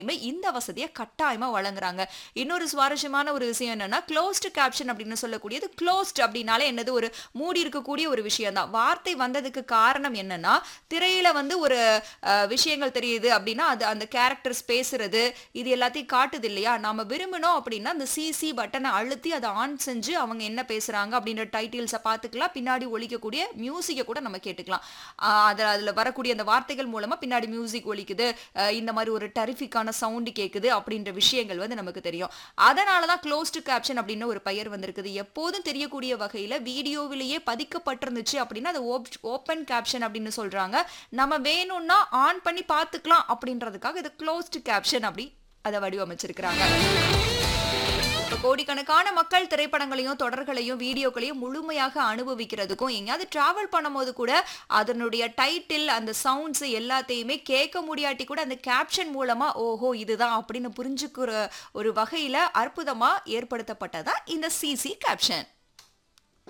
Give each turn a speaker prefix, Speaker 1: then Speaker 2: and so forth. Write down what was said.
Speaker 1: இந்த வசதியை கட்டாயமா வழங்குறாங்க இன்னொரு சுவாரஸ்யமான ஒரு விஷயம் என்னன்னா க்ளோஸ்டு கேப்ஷன் அப்படின்னு சொல்லக்கூடியது க்ளோஸ்ட் அப்படின்னாலே என்னது ஒரு மூடி இருக்கக்கூடிய ஒரு விஷயம் தான் வார்த்தை வந்ததுக்கு காரணம் என்னன்னா திரையில வந்து ஒரு அஹ், விஷயங்கள் தெரியுது அப்படின்னா அது அந்த கேரக்டர்ஸ் பேசுறது இது எல்லாத்தையும் காட்டுது இல்லையா நாம விரும்பினோம் அப்படின்னா அந்த சிசி பட்டனை அழுத்தி அதை ஆன் செஞ்சு அவங்க என்ன பேசுறாங்க அப்படின்ற டைட்டில்ஸை பார்த்துக்கலாம் பின்னாடி ஒலிக்கக்கூடிய மியூசிக்கை கூட நம்ம கேட்டுக்கலாம் ஆஹ் அதுல அதுல வரக்கூடிய அந்த வார்த்தைகள் மூலமா பின்னாடி மியூசிக் ஒலிக்குது அஹ் இந்த மாதிரி ஒரு டெரிஃபிக்கான சவுண்டு கேக்குது அப்படின்ற விஷயங்கள் வந்து நமக்கு தெரியும் அதனால தான் க்ளோஸ்டு கேப்ஷன் அப்படின்னு ஒரு பெயர் வந்திருக்குது எப்போதும் தெரியக்கூடிய வகையில வீடியோவிலேயே பதிக்கப்பட்டிருந்துச்சு அப்படின்னா அது ஓப்பன் கேப்ஷன் அப்படின்னு சொல்றாங்க நம்ம வேணும்னா ஆன் பண்ணி பார்த்துக்கலாம் அப்படின்றதுக்காக இது க்ளோஸ்டு கேப்ஷன் அப்படி அதை வடிவமைச்சிருக்கிறாங்க இப்ப கோடிக்கணக்கான மக்கள் திரைப்படங்களையும் தொடர்களையும் வீடியோக்களையும் முழுமையாக அனுபவிக்கிறதுக்கும் எங்கேயாவது டிராவல் பண்ணும்போது கூட அதனுடைய டைட்டில் அந்த சவுண்ட்ஸ் எல்லாத்தையுமே கேட்க முடியாட்டி கூட அந்த கேப்ஷன் மூலமா ஓஹோ இதுதான் அப்படின்னு புரிஞ்சுக்கிற ஒரு வகையில அற்புதமா ஏற்படுத்தப்பட்டதா இந்த சிசி கேப்ஷன்